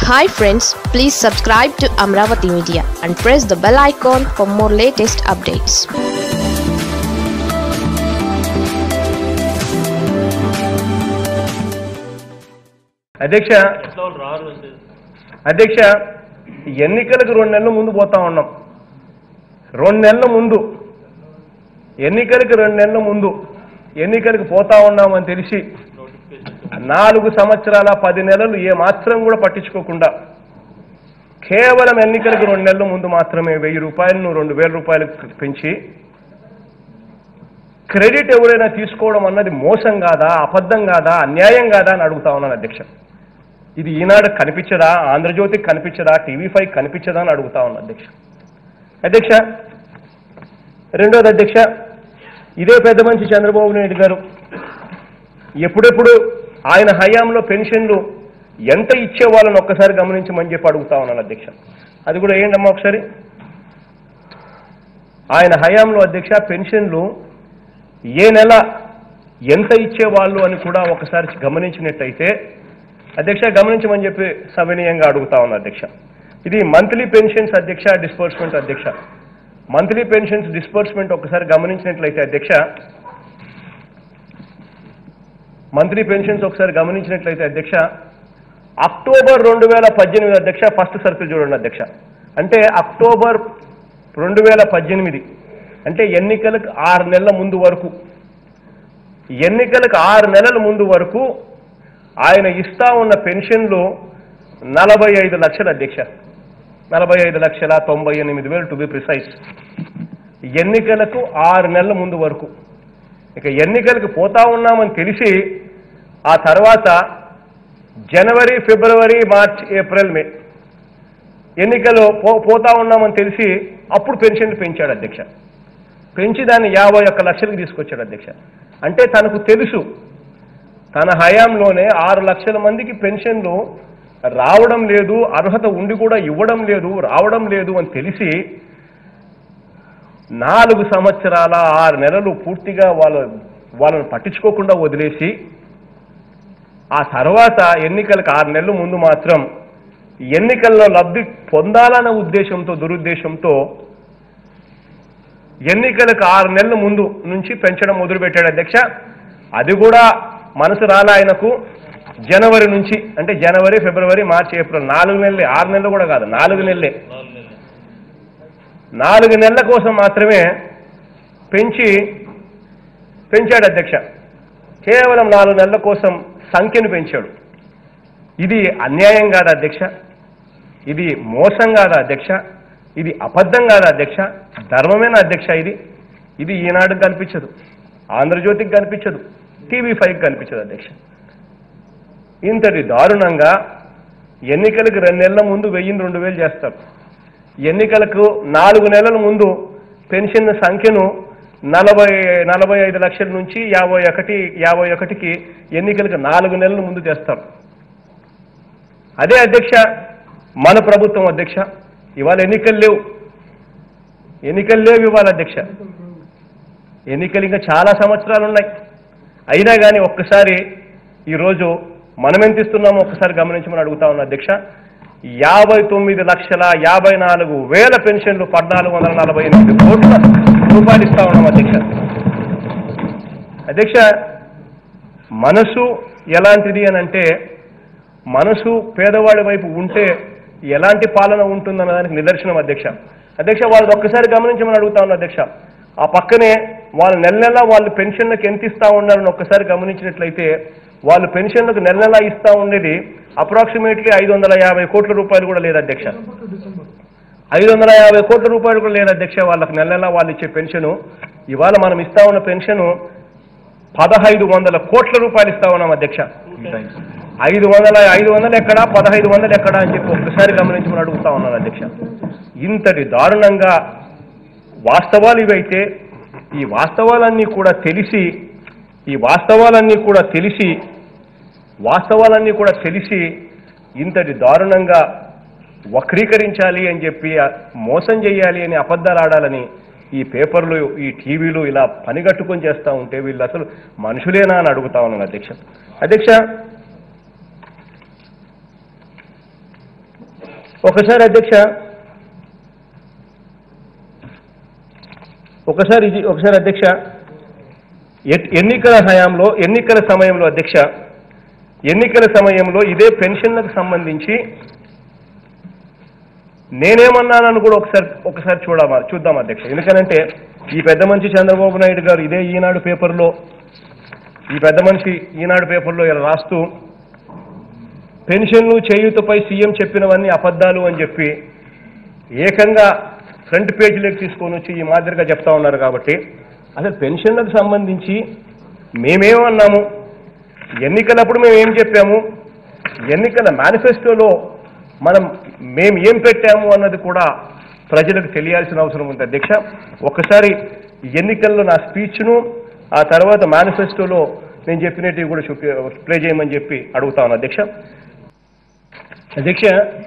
hi friends please subscribe to Amaravati media and press the bell icon for more latest updates అధ్యక్ష ఎట్లా వాళ్ళు రారు అంటే అధ్యక్ష ఎన్నికలకు రెండు నెలల ముందు పోతా ఉన్నాం రెండు నెలల ముందు ఎన్నికలకు రెండు నెలల ముందు ఎన్నికలకు పోతా ఉన్నామని తెలిసి నోటిఫికేషన్ నాలుగు సంవత్సరాల పది నెలలు ఏ మాత్రం కూడా పట్టించుకోకుండా కేవలం ఎన్నికలకు రెండు నెలల ముందు మాత్రమే వెయ్యి రూపాయలను రెండు వేల రూపాయలకు పెంచి క్రెడిట్ ఎవరైనా తీసుకోవడం అన్నది మోసం కాదా అబద్ధం కాదా అన్యాయం కాదా అని అడుగుతా ఉన్నాను అధ్యక్ష ఇది ఈనాడు కనిపించదా ఆంధ్రజ్యోతికి కనిపించదా టీవీ ఫైవ్ కనిపించదా అని అడుగుతా ఉన్నాను అధ్యక్ష అధ్యక్ష రెండోది అధ్యక్ష ఇదే పెద్ద మనిషి చంద్రబాబు నాయుడు గారు ఎప్పుడెప్పుడు ఆయన హయాంలో పెన్షన్లు ఎంత ఇచ్చేవాళ్ళని ఒక్కసారి గమనించమని చెప్పి అడుగుతా ఉన్నాను అధ్యక్ష అది కూడా ఏంటమ్మా ఒకసారి ఆయన హయాంలో అధ్యక్ష పెన్షన్లు ఏ నెల ఎంత ఇచ్చేవాళ్ళు అని కూడా ఒకసారి గమనించినట్టయితే అధ్యక్ష గమనించమని చెప్పి సవినీయంగా అడుగుతా ఉన్నా అధ్యక్ష ఇది మంత్లీ పెన్షన్స్ అధ్యక్ష డిస్బర్స్మెంట్ అధ్యక్ష మంత్లీ పెన్షన్స్ డిస్బర్స్మెంట్ ఒకసారి గమనించినట్లయితే అధ్యక్ష మంత్లీ పెన్షన్స్ ఒకసారి గమనించినట్లయితే అధ్యక్ష అక్టోబర్ రెండు వేల పద్దెనిమిది అధ్యక్ష ఫస్ట్ సర్కిల్ చూడండి అధ్యక్ష అంటే అక్టోబర్ రెండు వేల పద్దెనిమిది అంటే ఎన్నికలకు ఆరు నెలల ముందు వరకు ఎన్నికలకు ఆరు నెలల ముందు వరకు ఆయన ఇస్తా ఉన్న పెన్షన్లు నలభై ఐదు లక్షల అధ్యక్ష నలభై ఐదు లక్షల తొంభై ఎనిమిది వేలు టు బి ప్రిసైజ్ ఎన్నికలకు ఆరు నెలల ముందు వరకు ఇక ఎన్నికలకు పోతా ఉన్నామని తెలిసి ఆ తర్వాత జనవరి ఫిబ్రవరి మార్చ్ ఏప్రిల్ మే ఎన్నికలు పో పోతా ఉన్నామని తెలిసి అప్పుడు పెన్షన్లు పెంచాడు అధ్యక్ష పెంచి దాన్ని యాభై ఒక్క లక్షలకు తీసుకొచ్చాడు అధ్యక్ష అంటే తనకు తెలుసు తన హయాంలోనే ఆరు లక్షల మందికి పెన్షన్లు రావడం లేదు అర్హత ఉండి కూడా ఇవ్వడం లేదు రావడం లేదు అని తెలిసి నాలుగు సంవత్సరాల ఆరు నెలలు పూర్తిగా వాళ్ళ వాళ్ళని పట్టించుకోకుండా వదిలేసి ఆ తర్వాత ఎన్నికలకు ఆరు నెలల ముందు మాత్రం ఎన్నికల్లో లబ్ధి పొందాలన్న ఉద్దేశంతో దురుద్దేశంతో ఎన్నికలకు ఆరు నెలల ముందు నుంచి పెంచడం మొదలుపెట్టాడు అధ్యక్ష అది కూడా మనసు రాలా ఆయనకు జనవరి నుంచి అంటే జనవరి ఫిబ్రవరి మార్చి ఏప్రిల్ నాలుగు నెలలే ఆరు నెలలు కూడా కాదు నాలుగు నెలలే నాలుగు నెలలు నాలుగు నెలల కోసం మాత్రమే పెంచి పెంచాడు అధ్యక్ష కేవలం నాలుగు నెలల కోసం సంఖ్యను పెంచాడు ఇది అన్యాయం కాదా అధ్యక్ష ఇది మోసం కాదా అధ్యక్ష ఇది అబద్ధం కాదా అధ్యక్ష ధర్మమేనా అధ్యక్ష ఇది ఇది ఈనాడుకి కనిపించదు ఆంధ్రజ్యోతికి కనిపించదు టీవీ ఫైవ్కి కనిపించదు అధ్యక్ష ఇంతటి దారుణంగా ఎన్నికలకు రెండు నెలల ముందు వెయ్యిని రెండు వేలు చేస్తారు ఎన్నికలకు నాలుగు నెలల ముందు పెన్షన్ సంఖ్యను నలభై నలభై ఐదు లక్షల నుంచి యాభై ఒకటి యాభై ఒకటికి ఎన్నికలకు నాలుగు నెలల ముందు చేస్తారు అదే అధ్యక్ష మన ప్రభుత్వం అధ్యక్ష ఇవాళ ఎన్నికలు లేవు ఎన్నికలు లేవు ఇవాళ అధ్యక్ష ఎన్నికలు ఇంకా చాలా సంవత్సరాలు ఉన్నాయి అయినా కానీ ఒక్కసారి ఈరోజు మనం ఎంత ఇస్తున్నామో ఒక్కసారి గమనించమని అడుగుతా ఉన్నా అధ్యక్ష యాభై తొమ్మిది లక్షల యాభై నాలుగు వేల పెన్షన్లు పద్నాలుగు వందల నలభై ఎనిమిది కోట్ల రూపాయలు ఇస్తా ఉన్నాం అధ్యక్ష అధ్యక్ష మనసు ఎలాంటిది అని అంటే మనసు పేదవాడి వైపు ఉంటే ఎలాంటి పాలన ఉంటుందన్న దానికి నిదర్శనం అధ్యక్ష అధ్యక్ష వాళ్ళు ఒక్కసారి గమనించమని అడుగుతా ఉన్నా అధ్యక్ష ఆ పక్కనే వాళ్ళు నెల నెల వాళ్ళు పెన్షన్లకు ఎంత ఇస్తా ఉన్నారని ఒక్కసారి గమనించినట్లయితే వాళ్ళు పెన్షన్లకు నెల నెల ఇస్తా ఉండేది అప్రాక్సిమేట్లీ ఐదు వందల యాభై కోట్ల రూపాయలు కూడా లేదు అధ్యక్ష ఐదు వందల యాభై కోట్ల రూపాయలు కూడా లేదు అధ్యక్ష వాళ్ళకి నెల నెల వాళ్ళు ఇచ్చే పెన్షను ఇవాళ మనం ఇస్తా ఉన్న పెన్షను పదహైదు వందల కోట్ల రూపాయలు ఇస్తా ఉన్నాం అధ్యక్ష ఐదు వందల ఐదు వందలు ఎక్కడా పదహైదు వందలు ఎక్కడా అని చెప్పి ఒక్కసారి గమనించమని అడుగుతా ఉన్నాను అధ్యక్ష ఇంతటి దారుణంగా వాస్తవాలు ఇవైతే ఈ వాస్తవాలన్నీ కూడా తెలిసి ఈ వాస్తవాలన్నీ కూడా తెలిసి వాస్తవాలన్నీ కూడా తెలిసి ఇంతటి దారుణంగా వక్రీకరించాలి అని చెప్పి ఆ మోసం చేయాలి అని అబద్ధాలు ఆడాలని ఈ పేపర్లు ఈ టీవీలు ఇలా పనిగట్టుకొని చేస్తూ ఉంటే వీళ్ళు అసలు మనుషులేనా అని అడుగుతా ఉన్నాను అధ్యక్ష అధ్యక్ష ఒకసారి అధ్యక్ష ఒకసారి ఇది ఒకసారి అధ్యక్ష ఎట్- ఎన్నికల హయాంలో ఎన్నికల సమయంలో అధ్యక్ష ఎన్నికల సమయంలో ఇదే పెన్షన్లకు సంబంధించి నేనేమన్నానని కూడా ఒకసారి ఒకసారి చూడమా చూద్దాం అధ్యక్ష ఎందుకనంటే ఈ పెద్ద మనిషి చంద్రబాబు నాయుడు గారు ఇదే ఈనాడు పేపర్లో ఈ పెద్ద మనిషి ఈనాడు పేపర్లో ఇలా రాస్తూ పెన్షన్లు చేయూతపై సీఎం చెప్పినవన్నీ అబద్ధాలు అని చెప్పి ఏకంగా ఫ్రంట్ పేజీలోకి తీసుకొని వచ్చి ఈ మాదిరిగా చెప్తా ఉన్నారు కాబట్టి అసలు పెన్షన్లకు సంబంధించి మేమేమన్నాము ఎన్నికలప్పుడు మేము ఏం చెప్పాము ఎన్నికల మేనిఫెస్టోలో మనం మేము ఏం పెట్టాము అన్నది కూడా ప్రజలకు తెలియాల్సిన అవసరం ఉంది అధ్యక్ష ఒక్కసారి ఈ ఎన్నికల్లో నా స్పీచ్ను ఆ తర్వాత మేనిఫెస్టోలో నేను చెప్పినట్టు కూడా చూపి ప్లే చేయమని చెప్పి అడుగుతా ఉన్నాను అధ్యక్ష అధ్యక్ష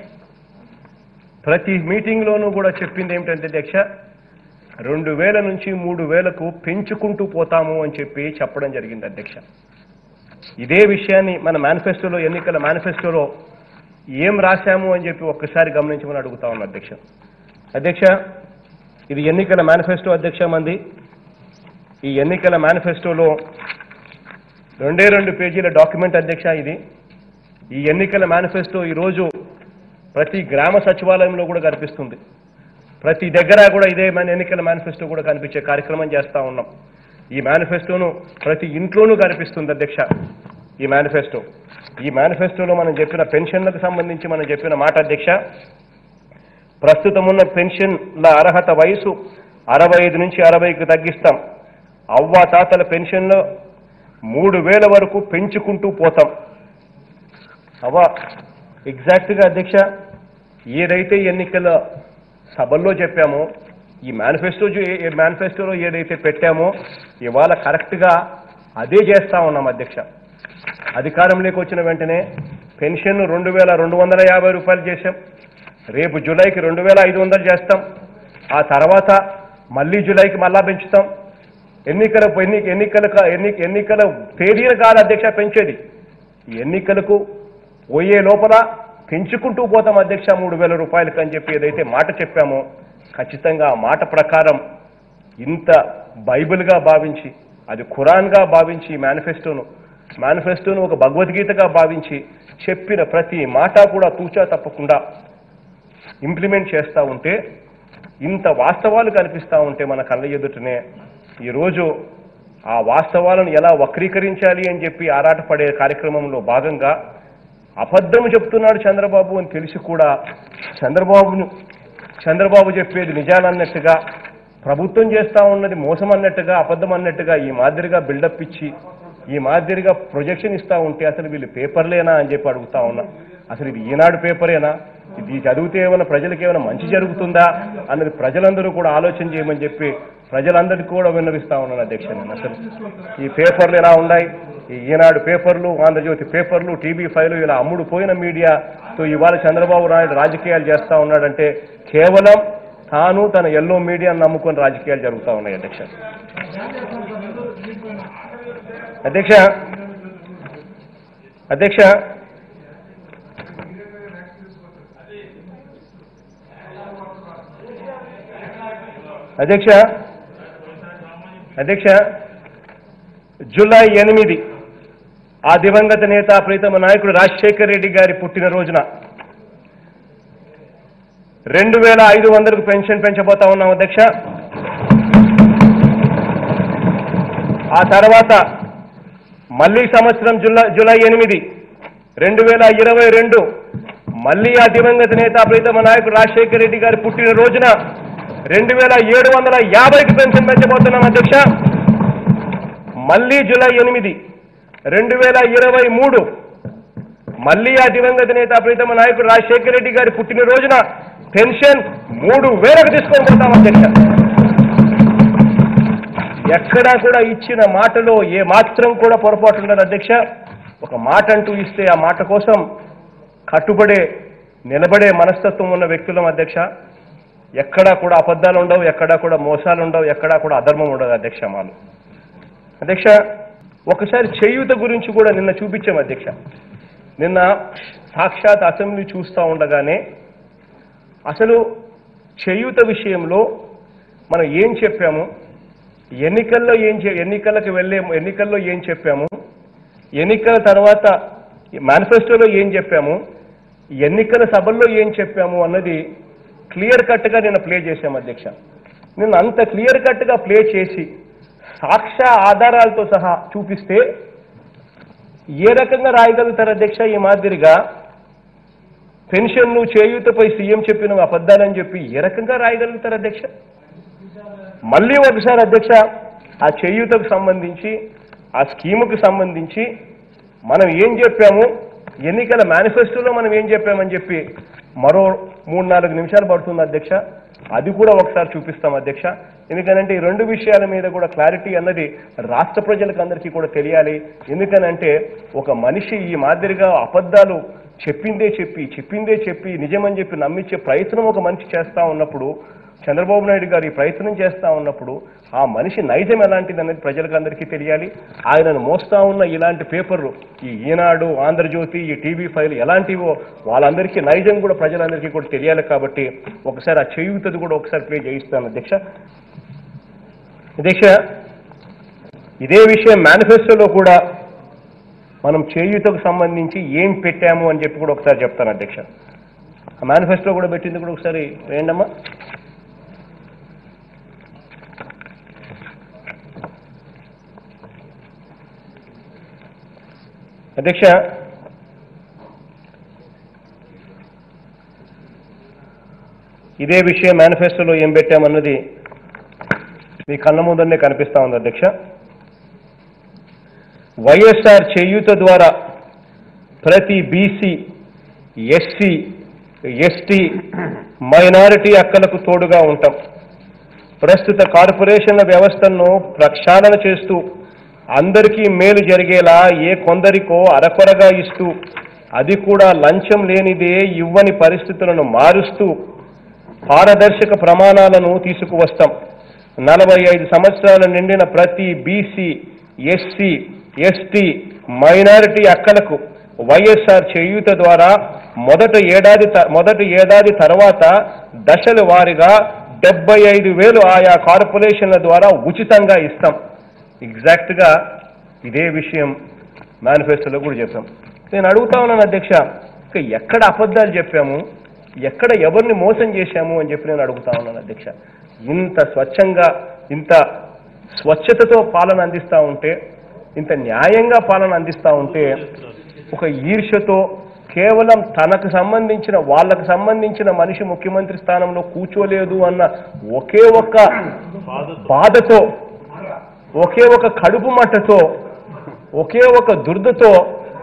ప్రతి మీటింగ్లోనూ కూడా చెప్పింది ఏమిటంటే అధ్యక్ష రెండు వేల నుంచి మూడు వేలకు పెంచుకుంటూ పోతాము అని చెప్పి చెప్పడం జరిగింది అధ్యక్ష ఇదే విషయాన్ని మన మేనిఫెస్టోలో ఎన్నికల మేనిఫెస్టోలో ఏం రాశాము అని చెప్పి ఒక్కసారి గమనించమని అడుగుతా ఉన్నా అధ్యక్ష అధ్యక్ష ఇది ఎన్నికల మేనిఫెస్టో అధ్యక్ష మంది ఈ ఎన్నికల మేనిఫెస్టోలో రెండే రెండు పేజీల డాక్యుమెంట్ అధ్యక్ష ఇది ఈ ఎన్నికల మేనిఫెస్టో ఈరోజు ప్రతి గ్రామ సచివాలయంలో కూడా కనిపిస్తుంది ప్రతి దగ్గర కూడా ఇదే మన ఎన్నికల మేనిఫెస్టో కూడా కనిపించే కార్యక్రమం చేస్తా ఉన్నాం ఈ మేనిఫెస్టోను ప్రతి ఇంట్లోనూ కనిపిస్తుంది అధ్యక్ష ఈ మేనిఫెస్టో ఈ మేనిఫెస్టోలో మనం చెప్పిన పెన్షన్లకు సంబంధించి మనం చెప్పిన మాట అధ్యక్ష ప్రస్తుతం ఉన్న పెన్షన్ల అర్హత వయసు అరవై ఐదు నుంచి అరవైకి తగ్గిస్తాం అవ్వ తాతల పెన్షన్లో మూడు వేల వరకు పెంచుకుంటూ పోతాం అవ్వ ఎగ్జాక్ట్గా అధ్యక్ష ఏదైతే ఎన్నికల సభల్లో చెప్పామో ఈ మేనిఫెస్టో మేనిఫెస్టోలో ఏదైతే పెట్టామో ఇవాళ కరెక్ట్గా అదే చేస్తా ఉన్నాం అధ్యక్ష అధికారంలోకి వచ్చిన వెంటనే పెన్షన్ రెండు వేల రెండు వందల యాభై రూపాయలు చేశాం రేపు జూలైకి రెండు వేల ఐదు వందలు చేస్తాం ఆ తర్వాత మళ్ళీ జూలైకి మళ్ళా పెంచుతాం ఎన్నికల ఎన్ని ఎన్నికల ఎన్ని ఎన్నికల తేదీన కాదు అధ్యక్ష పెంచేది ఈ ఎన్నికలకు పోయే లోపల పెంచుకుంటూ పోతాం అధ్యక్ష మూడు వేల రూపాయలకి అని చెప్పి ఏదైతే మాట చెప్పామో ఖచ్చితంగా ఆ మాట ప్రకారం ఇంత బైబిల్గా భావించి అది ఖురాన్గా భావించి ఈ మేనిఫెస్టోను మేనిఫెస్టోను ఒక భగవద్గీతగా భావించి చెప్పిన ప్రతి మాట కూడా తూచా తప్పకుండా ఇంప్లిమెంట్ చేస్తూ ఉంటే ఇంత వాస్తవాలు కనిపిస్తూ ఉంటే మన కళ్ళ ఎదుటనే ఈరోజు ఆ వాస్తవాలను ఎలా వక్రీకరించాలి అని చెప్పి ఆరాటపడే కార్యక్రమంలో భాగంగా అబద్ధం చెప్తున్నాడు చంద్రబాబు అని తెలిసి కూడా చంద్రబాబును చంద్రబాబు చెప్పేది నిజాలన్నట్టుగా ప్రభుత్వం చేస్తా ఉన్నది మోసం అన్నట్టుగా అబద్ధం అన్నట్టుగా ఈ మాదిరిగా బిల్డప్ ఇచ్చి ఈ మాదిరిగా ప్రొజెక్షన్ ఇస్తా ఉంటే అసలు వీళ్ళు పేపర్లేనా అని చెప్పి అడుగుతా ఉన్నా అసలు ఇది ఈనాడు పేపరేనా ఇది చదివితే ఏమైనా ప్రజలకు ఏమైనా మంచి జరుగుతుందా అన్నది ప్రజలందరూ కూడా ఆలోచన చేయమని చెప్పి ప్రజలందరికీ కూడా విన్నవిస్తా ఉన్నాను అధ్యక్ష నేను అసలు ఈ పేపర్లు ఎలా ఉన్నాయి ఈ ఈనాడు పేపర్లు ఆంధ్రజ్యోతి పేపర్లు టీవీ ఫైలు ఇలా అమ్ముడు పోయిన మీడియాతో ఇవాళ చంద్రబాబు నాయుడు రాజకీయాలు చేస్తా ఉన్నాడంటే కేవలం తాను తన ఎల్లో మీడియాను నమ్ముకొని రాజకీయాలు జరుగుతూ ఉన్నాయి అధ్యక్ష అధ్యక్ష అధ్యక్ష అధ్యక్ష అధ్యక్ష జూలై ఎనిమిది ఆ దివంగత నేత ప్రీతమ నాయకుడు రాజశేఖర్ రెడ్డి గారి పుట్టినరోజున రెండు వేల ఐదు వందలకు పెన్షన్ పెంచబోతా ఉన్నాం అధ్యక్ష ఆ తర్వాత మళ్ళీ సంవత్సరం జులై జూలై ఎనిమిది రెండు వేల ఇరవై రెండు మళ్ళీ ఆ దివంగత నేత ప్రీతమ నాయకుడు రాజశేఖర రెడ్డి గారి పుట్టినరోజున రెండు వేల ఏడు వందల యాభైకి పెన్షన్ పెంచబోతున్నాం అధ్యక్ష మళ్ళీ జూలై ఎనిమిది రెండు వేల ఇరవై మూడు మళ్ళీ ఆ దివంగత నేత ప్రీతమ నాయకుడు రాజశేఖర రెడ్డి గారి పుట్టినరోజున పెన్షన్ మూడు వేలకు తీసుకొని పోతాం అధ్యక్ష ఎక్కడా కూడా ఇచ్చిన మాటలో ఏ మాత్రం కూడా పొరపాటు ఉండదు అధ్యక్ష ఒక మాట అంటూ ఇస్తే ఆ మాట కోసం కట్టుబడే నిలబడే మనస్తత్వం ఉన్న వ్యక్తులం అధ్యక్ష ఎక్కడా కూడా అబద్ధాలు ఉండవు ఎక్కడా కూడా మోసాలు ఉండవు ఎక్కడా కూడా అధర్మం ఉండదు అధ్యక్ష మాలు అధ్యక్ష ఒకసారి చేయూత గురించి కూడా నిన్న చూపించాం అధ్యక్ష నిన్న సాక్షాత్ అసెంబ్లీ చూస్తూ ఉండగానే అసలు చేయూత విషయంలో మనం ఏం చెప్పాము ఎన్నికల్లో ఏం చే ఎన్నికలకు వెళ్ళే ఎన్నికల్లో ఏం చెప్పాము ఎన్నికల తర్వాత మేనిఫెస్టోలో ఏం చెప్పాము ఎన్నికల సభల్లో ఏం చెప్పాము అన్నది క్లియర్ కట్గా నేను ప్లే చేశాము అధ్యక్ష నేను అంత క్లియర్ కట్గా ప్లే చేసి సాక్ష్య ఆధారాలతో సహా చూపిస్తే ఏ రకంగా రాయగలుగుతారు అధ్యక్ష ఈ మాదిరిగా పెన్షన్ను చేయూతపై సీఎం చెప్పిన అబద్ధాలని చెప్పి ఏ రకంగా రాయగలుగుతారు అధ్యక్ష మళ్ళీ ఒకసారి అధ్యక్ష ఆ చేయూతకు సంబంధించి ఆ స్కీముకు సంబంధించి మనం ఏం చెప్పాము ఎన్నికల మేనిఫెస్టోలో మనం ఏం చెప్పామని చెప్పి మరో మూడు నాలుగు నిమిషాలు పడుతుంది అధ్యక్ష అది కూడా ఒకసారి చూపిస్తాం అధ్యక్ష ఎందుకనంటే ఈ రెండు విషయాల మీద కూడా క్లారిటీ అన్నది రాష్ట్ర ప్రజలకు అందరికీ కూడా తెలియాలి ఎందుకనంటే ఒక మనిషి ఈ మాదిరిగా అబద్ధాలు చెప్పిందే చెప్పి చెప్పిందే చెప్పి నిజమని చెప్పి నమ్మించే ప్రయత్నం ఒక మనిషి చేస్తా ఉన్నప్పుడు చంద్రబాబు నాయుడు గారు ఈ ప్రయత్నం చేస్తా ఉన్నప్పుడు ఆ మనిషి నైజం ఎలాంటిది అనేది ప్రజలకు అందరికీ తెలియాలి ఆయనను మోస్తా ఉన్న ఇలాంటి పేపర్లు ఈ ఈనాడు ఆంధ్రజ్యోతి ఈ టీవీ ఫైల్ ఎలాంటివో వాళ్ళందరికీ నైజం కూడా ప్రజలందరికీ కూడా తెలియాలి కాబట్టి ఒకసారి ఆ చేయుతది కూడా ఒకసారి ప్లే చేయిస్తాను అధ్యక్ష అధ్యక్ష ఇదే విషయం మేనిఫెస్టోలో కూడా మనం చేయూతకు సంబంధించి ఏం పెట్టాము అని చెప్పి కూడా ఒకసారి చెప్తాను అధ్యక్ష ఆ మేనిఫెస్టో కూడా పెట్టింది కూడా ఒకసారి వేయండమ్మా అధ్యక్ష ఇదే విషయం మేనిఫెస్టోలో ఏం పెట్టామన్నది మీ కళ్ళ ముందరనే కనిపిస్తా ఉంది అధ్యక్ష వైఎస్ఆర్ చేయూత ద్వారా ప్రతి బీసీ ఎస్సీ ఎస్టీ మైనారిటీ అక్కలకు తోడుగా ఉంటాం ప్రస్తుత కార్పొరేషన్ల వ్యవస్థను ప్రక్షాళన చేస్తూ అందరికీ మేలు జరిగేలా ఏ కొందరికో అరకొరగా ఇస్తూ అది కూడా లంచం లేనిదే ఇవ్వని పరిస్థితులను మారుస్తూ పారదర్శక ప్రమాణాలను తీసుకువస్తాం నలభై ఐదు సంవత్సరాలు నిండిన ప్రతి బీసీ ఎస్సీ ఎస్టీ మైనారిటీ అక్కలకు వైఎస్ఆర్ చేయూత ద్వారా మొదట ఏడాది త- మొదటి ఏడాది తర్వాత దశల వారీగా డెబ్బై ఐదు వేలు ఆయా కార్పొరేషన్ల ద్వారా ఉచితంగా ఇస్తాం ఎగ్జాక్ట్గా ఇదే విషయం మేనిఫెస్టోలో కూడా చెప్పాం నేను అడుగుతా ఉన్నాను అధ్యక్ష ఇక ఎక్కడ అబద్ధాలు చెప్పాము ఎక్కడ ఎవరిని మోసం చేశాము అని చెప్పి నేను అడుగుతా ఉన్నాను అధ్యక్ష ఇంత స్వచ్ఛంగా ఇంత స్వచ్ఛతతో పాలన అందిస్తూ ఉంటే ఇంత న్యాయంగా పాలన అందిస్తూ ఉంటే ఒక ఈర్ష్యతో కేవలం తనకు సంబంధించిన వాళ్ళకు సంబంధించిన మనిషి ముఖ్యమంత్రి స్థానంలో కూర్చోలేదు అన్న ఒకే ఒక్క బాధతో ఒకే ఒక కడుపు మంటతో ఒకే ఒక దుర్దతో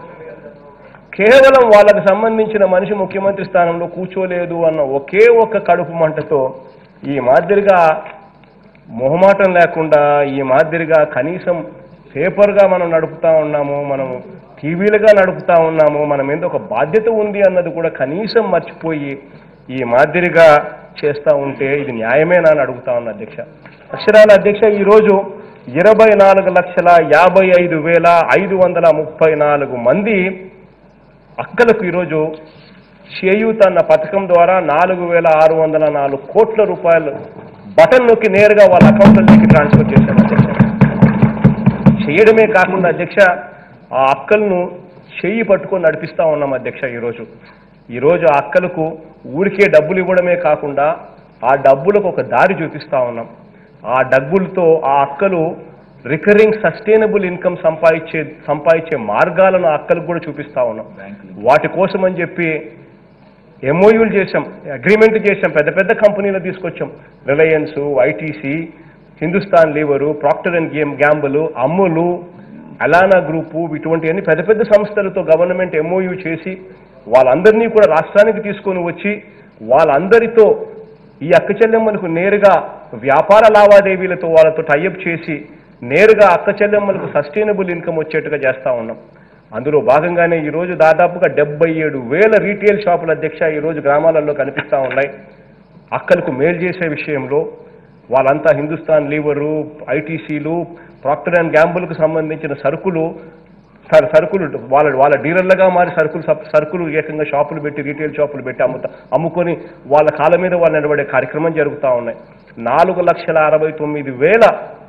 కేవలం వాళ్ళకు సంబంధించిన మనిషి ముఖ్యమంత్రి స్థానంలో కూర్చోలేదు అన్న ఒకే ఒక కడుపు మంటతో ఈ మాదిరిగా మొహమాటం లేకుండా ఈ మాదిరిగా కనీసం పేపర్గా మనం నడుపుతా ఉన్నాము మనం టీవీలుగా నడుపుతా ఉన్నాము మనం ఏందో ఒక బాధ్యత ఉంది అన్నది కూడా కనీసం మర్చిపోయి ఈ మాదిరిగా చేస్తూ ఉంటే ఇది న్యాయమేనా అని అడుగుతా ఉన్నా అధ్యక్ష అక్షరాల అధ్యక్ష ఈరోజు ఇరవై నాలుగు లక్షల యాభై ఐదు వేల ఐదు వందల ముప్పై నాలుగు మంది అక్కలకు ఈరోజు చేయూత అన్న పథకం ద్వారా నాలుగు వేల ఆరు వందల నాలుగు కోట్ల రూపాయలు బటన్ నొక్కి నేరుగా వాళ్ళ అకౌంట్లలోకి ట్రాన్స్ఫర్ చేశారు అధ్యక్ష చేయడమే కాకుండా అధ్యక్ష ఆ అక్కలను చెయ్యి పట్టుకొని నడిపిస్తా ఉన్నాం అధ్యక్ష ఈరోజు ఈరోజు ఆ అక్కలకు ఊరికే డబ్బులు ఇవ్వడమే కాకుండా ఆ డబ్బులకు ఒక దారి చూపిస్తా ఉన్నాం ఆ డబ్బులతో ఆ అక్కలు రికరింగ్ సస్టైనబుల్ ఇన్కమ్ సంపాదించే సంపాదించే మార్గాలను ఆ అక్కలకు కూడా చూపిస్తా ఉన్నాం వాటి కోసం అని చెప్పి ఎంఓయూలు చేశాం అగ్రిమెంట్ చేశాం పెద్ద పెద్ద కంపెనీలు తీసుకొచ్చాం Reliance ITC Hindustan Lever Procter and game gamble Amul Allana group ఇటువంటివన్నీ పెద్ద పెద్ద సంస్థలతో గవర్నమెంట్ ఎంఓయూ చేసి వాళ్ళందరినీ కూడా రాష్ట్రానికి తీసుకొని వచ్చి వాళ్ళందరితో ఈ అక్క చెల్లెమ్మలకు నేరుగా వ్యాపార లావాదేవీలతో వాళ్ళతో టైఅప్ చేసి నేరుగా అక్క చెల్లెమ్మలకు సస్టైనబుల్ ఇన్కమ్ వచ్చేట్టుగా చేస్తా ఉన్నాం అందులో భాగంగానే ఈరోజు దాదాపుగా డెబ్బై ఏడు వేల రీటైల్ షాపుల అధ్యక్ష ఈరోజు గ్రామాలలో కనిపిస్తూ ఉన్నాయి అక్కలకు మేలు చేసే విషయంలో వాళ్ళంతా హిందుస్థాన్ లీవరు ఐటీసీలు ప్రాక్టర్ అండ్ గ్యాంబుల్కు సంబంధించిన సరుకులు సర్ సరుకులు వాళ్ళ వాళ్ళ డీలర్లుగా మారి సరుకులు సప్- సరుకులు ఏకంగా షాపులు పెట్టి రీటైల్ షాపులు పెట్టి అమ్ముతా అమ్ముకొని వాళ్ళ కాళ్ళ మీద వాళ్ళు నిలబడే కార్యక్రమం జరుగుతూ ఉన్నాయి నాలుగు లక్షల అరవై తొమ్మిది వేల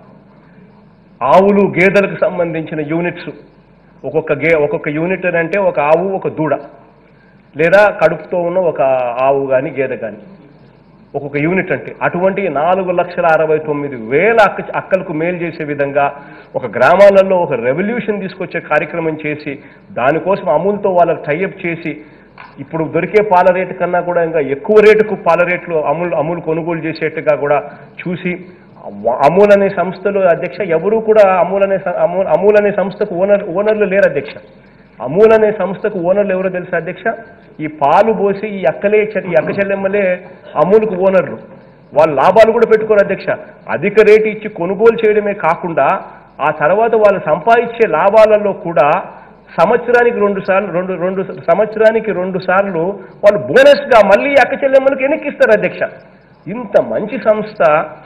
ఆవులు గేదెలకు సంబంధించిన యూనిట్స్ ఒక్కొక్క గే ఒక్కొక్క యూనిట్ అని అంటే ఒక ఆవు ఒక దూడ లేదా కడుపుతో ఉన్న ఒక ఆవు కానీ గేదె కానీ ఒక్కొక్క యూనిట్ అంటే అటువంటి నాలుగు లక్షల అరవై తొమ్మిది వేల అక్క అక్కలకు మేలు చేసే విధంగా ఒక గ్రామాలలో ఒక రెవల్యూషన్ తీసుకొచ్చే కార్యక్రమం చేసి దానికోసం అమూల్తో వాళ్ళకి టైఅప్ చేసి ఇప్పుడు దొరికే పాల రేటు కన్నా కూడా ఇంకా ఎక్కువ రేటుకు పాల రేట్లు అమూల్ అమూల్ కొనుగోలు చేసేట్టుగా కూడా చూసి అవ- అమూల్ అనే సంస్థలో అధ్యక్ష ఎవరూ కూడా అమూల్ అనే స- అమూల్ అమూల్ అనే సంస్థకు ఓనర్ ఓనర్లు లేరు అధ్యక్ష అమూల్ అనే సంస్థకు ఓనర్లు ఎవరో తెలుసా అధ్యక్ష ఈ పాలు పోసి ఈ అక్కలే చె- ఈ అక్క చెల్లెమ్మలే అమూల్కు ఓనర్లు వాళ్ళు లాభాలు కూడా పెట్టుకోరు అధ్యక్ష అధిక రేటు ఇచ్చి కొనుగోలు చేయడమే కాకుండా ఆ తర్వాత వాళ్ళు సంపాదించే లాభాలలో కూడా సంవత్సరానికి రెండు సార్లు రెండు రెండు సంవత్సరానికి రెండు సార్లు వాళ్ళు బోనస్గా మళ్ళీ అక్క చెల్లెమ్మలకు వెనక్కిస్తారు అధ్యక్ష ఇంత మంచి సంస్థ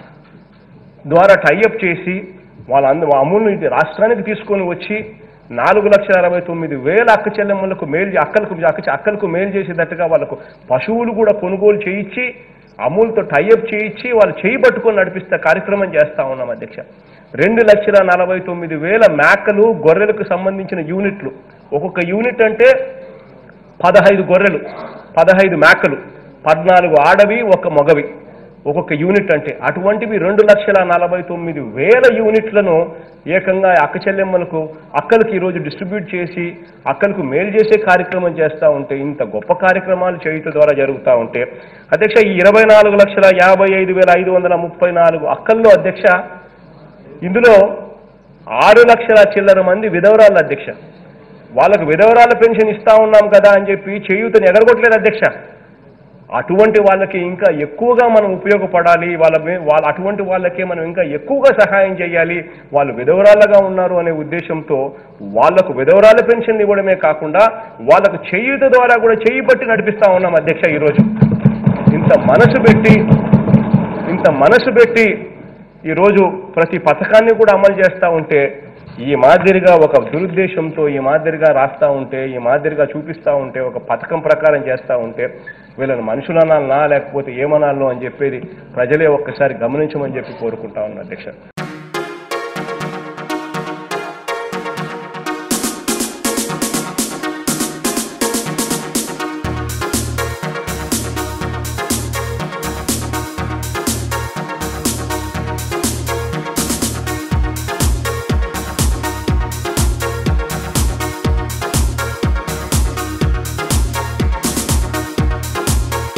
ద్వారా టైఅప్ చేసి వాళ్ళ అంద అమూల్ని ఇది రాష్ట్రానికి తీసుకొని వచ్చి నాలుగు లక్షల అరవై తొమ్మిది వేల అక్క చెల్లెమ్మలకు మేలు చే- అక్కలకు అక్క చె- అక్కలకు మేలు చేసేటట్టుగా వాళ్ళకు పశువులు కూడా కొనుగోలు చేయించి అమూల్తో టైఅప్ చేయించి వాళ్ళు చేయి పట్టుకొని నడిపిస్తే కార్యక్రమం చేస్తా ఉన్నాం అధ్యక్ష రెండు లక్షల నలభై తొమ్మిది వేల మేకలు గొర్రెలకు సంబంధించిన యూనిట్లు ఒక్కొక్క యూనిట్ అంటే పదహైదు గొర్రెలు పదహైదు మేకలు పద్నాలుగు ఆడవి ఒక మగవి ఒక్కొక్క యూనిట్ అంటే అటువంటివి రెండు లక్షల నలభై తొమ్మిది వేల యూనిట్లను ఏకంగా అక్క చెల్లెమ్మలకు అక్కలకు ఈరోజు డిస్ట్రిబ్యూట్ చేసి అక్కలకు మేలు చేసే కార్యక్రమం చేస్తూ ఉంటే ఇంత గొప్ప కార్యక్రమాలు చేయటం ద్వారా జరుగుతూ ఉంటే అధ్యక్ష ఈ ఇరవై నాలుగు లక్షల యాభై ఐదు వేల ఐదు వందల ముప్పై నాలుగు అక్కల్లో అధ్యక్ష ఇందులో ఆరు లక్షల చిల్లర మంది విధవరాలు అధ్యక్ష వాళ్ళకు విధవరాల పెన్షన్ ఇస్తా ఉన్నాం కదా అని చెప్పి చేయూతని ఎగరగొట్టలేదు అధ్యక్ష అటువంటి వాళ్ళకి ఇంకా ఎక్కువగా మనం ఉపయోగపడాలి వాళ్ళ మీ- వాళ్ళ అటువంటి వాళ్ళకే మనం ఇంకా ఎక్కువగా సహాయం చేయాలి వాళ్ళు విధవరాలుగా ఉన్నారు అనే ఉద్దేశంతో వాళ్లకు విధవరాల పెన్షన్ ఇవ్వడమే కాకుండా వాళ్ళకు చేయూత ద్వారా కూడా చేయి పట్టి నడిపిస్తా ఉన్నాం అధ్యక్ష ఈరోజు ఇంత మనసు పెట్టి ఇంత మనసు పెట్టి ఈరోజు ప్రతి పథకాన్ని కూడా అమలు చేస్తూ ఉంటే ఈ మాదిరిగా ఒక దురుద్దేశంతో ఈ మాదిరిగా రాస్తా ఉంటే ఈ మాదిరిగా చూపిస్తా ఉంటే ఒక పథకం ప్రకారం చేస్తా ఉంటే వీళ్ళని మనుషులనాలనా లేకపోతే ఏమనాలనో అని చెప్పేది ప్రజలే ఒక్కసారి గమనించమని చెప్పి కోరుకుంటా ఉన్నా అధ్యక్ష